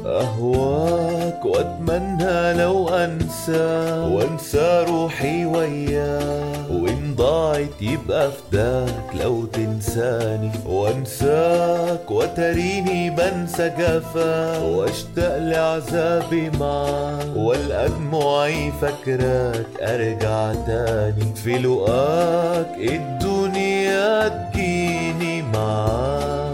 أهواك وأتمنى لو أنسى وأنسى روحي وياك وإن ضاعت يبقى فداك لو تنساني وأنساك وتريني بنسى جفاك وأشتاق لعذابي معاك والقى دموعي فكراك أرجع تاني في لقاك الدنيا تجيني معاك